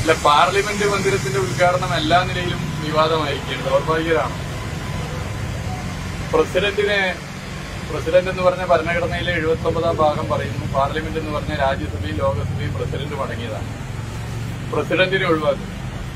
അല്ല പാർലമെന്റ് മന്ദിരത്തിന്റെ ഉദ്ഘാടനം എല്ലാ നിലയിലും വിവാദമായിരിക്കും ദൗർഭാഗ്യതാണ് പ്രസിഡന്റിനെ പ്രസിഡന്റ് എന്ന് പറഞ്ഞ ഭരണഘടനയിലെ എഴുപത്തി ഒമ്പതാം ഭാഗം പറയുന്നു പാർലമെന്റ് എന്ന് പറഞ്ഞ രാജ്യസഭയും ലോകസഭയും പ്രസിഡന്റ് മടങ്ങിയതാണ് പ്രസിഡന്റിനെ ഒഴിവാക്കും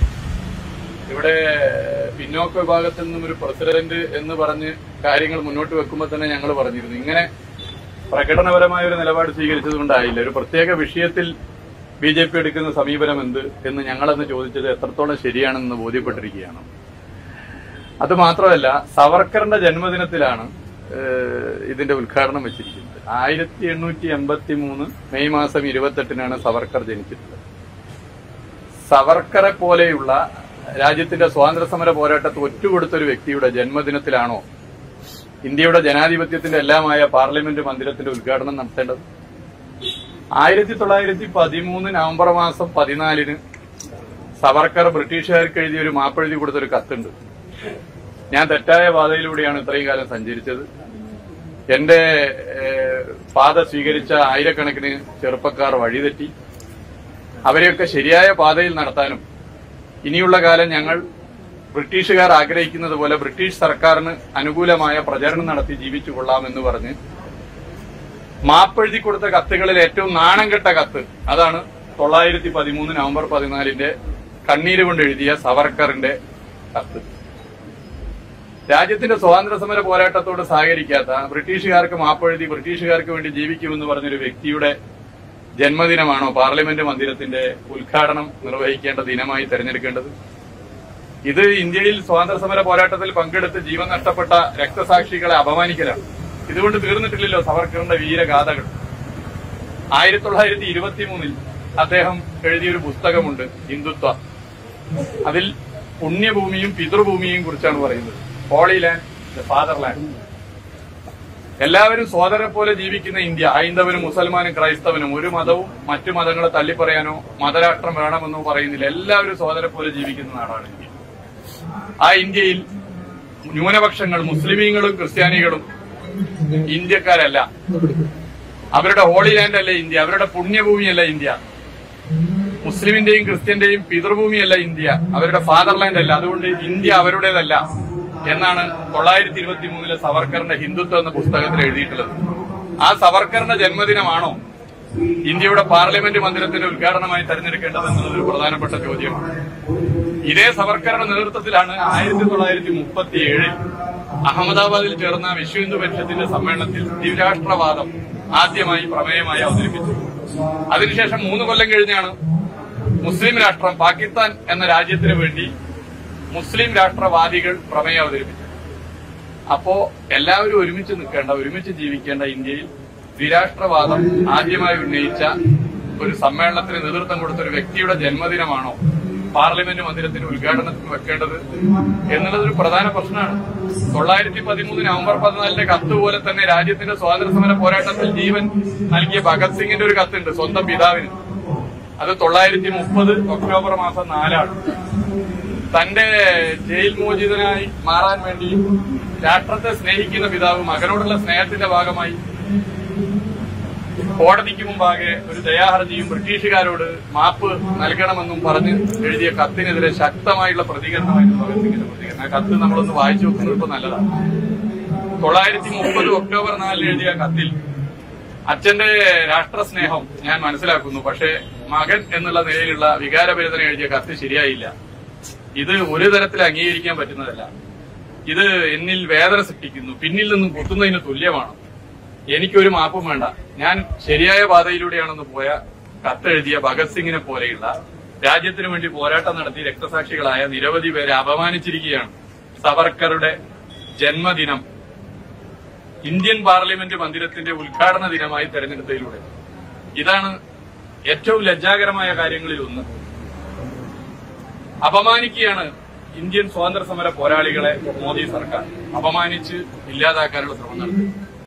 ഇവിടെ പിന്നോക്ക വിഭാഗത്തിൽ നിന്നും ഒരു പ്രസിഡന്റ് എന്ന് പറഞ്ഞ് കാര്യങ്ങൾ മുന്നോട്ട് വെക്കുമ്പോൾ തന്നെ ഞങ്ങൾ പറഞ്ഞിരുന്നു ഇങ്ങനെ പ്രകടനപരമായ ഒരു നിലപാട് സ്വീകരിച്ചത് കൊണ്ടായില്ല ഒരു പ്രത്യേക വിഷയത്തിൽ ബി ജെ പി എടുക്കുന്ന സമീപനം എന്ത് എന്ന് ഞങ്ങളന്ന് ചോദിച്ചത് എത്രത്തോളം ശരിയാണെന്ന് ബോധ്യപ്പെട്ടിരിക്കുകയാണ് അത് മാത്രമല്ല സവർക്കറിന്റെ ജന്മദിനത്തിലാണ് ഏഹ്, ഇതിന്റെ ഉദ്ഘാടനം വെച്ചിരിക്കുന്നത് ആയിരത്തി എണ്ണൂറ്റി എൺപത്തി മൂന്ന് മെയ് മാസം ഇരുപത്തെട്ടിനാണ് സവർക്കർ ജനിച്ചിട്ടുള്ളത് സവർക്കറെ പോലെയുള്ള രാജ്യത്തിന്റെ സ്വാതന്ത്ര്യ സമര പോരാട്ടത്തിൽ ഒറ്റുകൊടുത്ത ഒരു വ്യക്തിയുടെ ജന്മദിനത്തിലാണോ ഇന്ത്യയുടെ ജനാധിപത്യത്തിന്റെ എല്ലാമായ പാർലമെന്റ് മന്ദിരത്തിന്റെ ഉദ്ഘാടനം നടത്തേണ്ടത് ആയിരത്തി തൊള്ളായിരത്തി പതിമൂന്ന് നവംബർ മാസം പതിനാലിന് സവർക്കർ ബ്രിട്ടീഷുകാർക്ക് എഴുതിയ ഒരു മാപ്പെഴുതി കൊടുത്തൊരു കത്തുണ്ട് ഞാൻ തെറ്റായ പാതയിലൂടെയാണ് ഇത്രയും കാലം സഞ്ചരിച്ചത് എന്റെ ഏഹ്, പാത സ്വീകരിച്ച ആയിരക്കണക്കിന് ചെറുപ്പക്കാർ വഴിതെറ്റി അവരെയൊക്കെ ശരിയായ പാതയിൽ നടത്താനും ഇനിയുള്ള കാലം ഞങ്ങൾ ബ്രിട്ടീഷുകാർ ആഗ്രഹിക്കുന്നത് പോലെ ബ്രിട്ടീഷ് സർക്കാരിന് അനുകൂലമായ പ്രചരണം നടത്തി ജീവിച്ചു കൊള്ളാമെന്ന് പറഞ്ഞ് മാപ്പെഴുതി കൊടുത്ത കത്തുകളിൽ ഏറ്റവും നാണം കെട്ട കത്ത് അതാണ് തൊള്ളായിരത്തി പതിമൂന്ന് നവംബർ പതിനാലിന്റെ കണ്ണീര് കൊണ്ട് എഴുതിയ സവർക്കറിന്റെ കത്ത് രാജ്യത്തിന്റെ സ്വാതന്ത്ര്യ സമര പോരാട്ടത്തോട് സഹകരിക്കാത്ത ബ്രിട്ടീഷുകാർക്ക് മാപ്പെഴുതി ബ്രിട്ടീഷുകാർക്ക് വേണ്ടി ജീവിക്കുമെന്ന് പറഞ്ഞൊരു വ്യക്തിയുടെ ജന്മദിനമാണോ പാർലമെന്റ് മന്ദിരത്തിന്റെ ഉദ്ഘാടനം നിർവഹിക്കേണ്ട ദിനമായി തെരഞ്ഞെടുക്കേണ്ടത് ഇത് ഇന്ത്യയിൽ സ്വാതന്ത്ര്യ സമര പോരാട്ടത്തിൽ പങ്കെടുത്ത് ജീവൻ നഷ്ടപ്പെട്ട രക്തസാക്ഷികളെ അപമാനിക്കലാണ് ഇതുകൊണ്ട് തീർന്നിട്ടില്ലല്ലോ സവർക്കറിന്റെ വീരഗാഥകൾ ആയിരത്തി തൊള്ളായിരത്തി ഇരുപത്തി മൂന്നിൽ അദ്ദേഹം എഴുതിയൊരു പുസ്തകമുണ്ട് ഹിന്ദുത്വ അതിൽ പുണ്യഭൂമിയും പിതൃഭൂമിയും കുറിച്ചാണ് പറയുന്നത് ഹോളി ലാൻഡ് ഫാദർലാൻഡ് എല്ലാവരും സോദരെ പോലെ ജീവിക്കുന്ന ഇന്ത്യ ഹൈന്ദവനും മുസൽമാനും ക്രൈസ്തവനും ഒരു മതവും മറ്റു മതങ്ങളെ തള്ളിപ്പറയാനോ മതരാഷ്ട്രം വേണമെന്നോ പറയുന്നില്ല എല്ലാവരും സോദരെ പോലെ ജീവിക്കുന്ന നാടാണ് ഇന്ത്യ ആ ഇന്ത്യയിൽ ന്യൂനപക്ഷങ്ങൾ മുസ്ലിമീങ്ങളും ക്രിസ്ത്യാനികളും ഇന്ത്യക്കാരല്ല അവരുടെ ഹോളി ലാൻഡ് അല്ല ഇന്ത്യ അവരുടെ പുണ്യഭൂമിയല്ല ഇന്ത്യ മുസ്ലിമിന്റെയും ക്രിസ്ത്യന്റെയും പിതൃഭൂമിയല്ല ഇന്ത്യ അവരുടെ ഫാദർലാൻഡ് അല്ല അതുകൊണ്ട് ഇന്ത്യ അവരുടേതല്ല എന്നാണ് തൊള്ളായിരത്തി ഇരുപത്തി മൂന്നിലെ സവർക്കറിന്റെ ഹിന്ദുത്വം എന്ന പുസ്തകത്തിൽ എഴുതിയിട്ടുള്ളത് ആ സവർക്കറിന്റെ ജന്മദിനമാണോ ഇന്ത്യയുടെ പാർലമെന്റ് മന്ദിരത്തിന്റെ ഉദ്ഘാടനമായി തെരഞ്ഞെടുക്കേണ്ടത് എന്നുള്ളത് ഒരു പ്രധാനപ്പെട്ട ചോദ്യമാണ് ഇതേ സവർക്കറുടെ നേതൃത്വത്തിലാണ് ആയിരത്തി തൊള്ളായിരത്തി മുപ്പത്തി ഏഴിൽ അഹമ്മദാബാദിൽ ചേർന്ന വിശ്വ ഹിന്ദു പരിഷത്തിന്റെ സമ്മേളനത്തിൽ ദ്വിരാഷ്ട്രവാദം ആദ്യമായി പ്രമേയമായി അവതരിപ്പിച്ചത് അതിനുശേഷം മൂന്ന് കൊല്ലം കഴിഞ്ഞാണ് മുസ്ലിം രാഷ്ട്രം പാകിസ്ഥാൻ എന്ന രാജ്യത്തിന് വേണ്ടി മുസ്ലിം രാഷ്ട്രവാദികൾ പ്രമേയം അവതരിപ്പിച്ചത് അപ്പോ എല്ലാവരും ഒരുമിച്ച് നിൽക്കേണ്ട ഒരുമിച്ച് ജീവിക്കേണ്ട ഇന്ത്യയിൽ ദ്വിരാഷ്ട്രവാദം ആദ്യമായി ഉന്നയിച്ച ഒരു സമ്മേളനത്തിന് നേതൃത്വം കൊടുത്ത ഒരു വ്യക്തിയുടെ ജന്മദിനമാണോ പാർലമെന്റ് മന്ദിരത്തിന്റെ ഉദ്ഘാടനത്തിന് വെക്കേണ്ടത് എന്നുള്ളത് ഒരു പ്രധാന പ്രശ്നമാണ് തൊള്ളായിരത്തി പതിമൂന്ന് നവംബർ പതിനാലിന്റെ കത്ത് പോലെ തന്നെ രാജ്യത്തിന്റെ സ്വാതന്ത്ര്യ സമര പോരാട്ടത്തിൽ ജീവൻ നൽകിയ ഭഗത് സിംഗിന്റെ ഒരു കത്തുണ്ട് സ്വന്തം പിതാവിന് അത് തൊള്ളായിരത്തി മുപ്പത് ഒക്ടോബർ മാസം നാലാണ് തന്റെ ജയിൽ മോചിതനായി മാറാൻ വേണ്ടി രാഷ്ട്രത്തെ സ്നേഹിക്കുന്ന പിതാവ് മകനോടുള്ള സ്നേഹത്തിന്റെ ഭാഗമായി കോടതിക്ക് മുമ്പാകെ ഒരു ദയാഹർജിയും ബ്രിട്ടീഷുകാരോട് മാപ്പ് നൽകണമെന്നും പറഞ്ഞ് എഴുതിയ കത്തിനെതിരെ ശക്തമായുള്ള പ്രതികരണമായിരുന്നു ഭഗത് സിംഗിന്റെ പ്രതികരണം ആ കത്ത് നമ്മളൊന്ന് വായിച്ചു നോക്കുന്നത് ഇപ്പൊ നല്ലതാണ് തൊള്ളായിരത്തി മുപ്പത് ഒക്ടോബർ നാലിന് എഴുതിയ കത്തിൽ അച്ഛന്റെ രാഷ്ട്രസ്നേഹം ഞാൻ മനസ്സിലാക്കുന്നു പക്ഷേ മകൻ എന്നുള്ള നിലയിലുള്ള വികാരഭരിതനെ എഴുതിയ കത്ത് ശരിയായില്ല ഇത് ഒരു തരത്തിൽ അംഗീകരിക്കാൻ പറ്റുന്നതല്ല ഇത് എന്നിൽ വേദന സൃഷ്ടിക്കുന്നു പിന്നിൽ നിന്നും കുത്തുന്നതിന് തുല്യമാണ് എനിക്കൊരു മാപ്പും വേണ്ട ഞാൻ ശരിയായ പാതയിലൂടെയാണെന്ന് പോയ കത്തെഴുതിയ ഭഗത് സിംഗിനെ പോലെയുള്ള രാജ്യത്തിനു വേണ്ടി പോരാട്ടം നടത്തി രക്തസാക്ഷികളായ നിരവധി പേരെ അപമാനിച്ചിരിക്കുകയാണ് സവർക്കറുടെ ജന്മദിനം ഇന്ത്യൻ പാർലമെന്റ് മന്ദിരത്തിന്റെ ഉദ്ഘാടന ദിനമായി തെരഞ്ഞെടുത്തതിലൂടെ ഇതാണ് ഏറ്റവും ലജ്ജാകരമായ കാര്യങ്ങളിൽ ഒന്ന് അപമാനിക്കുകയാണ് ഇന്ത്യൻ സ്വാതന്ത്ര്യ സമര പോരാളികളെ മോദി സർക്കാർ അപമാനിച്ച് ഇല്ലാതാക്കാനുള്ള ശ്രമം നടത്തി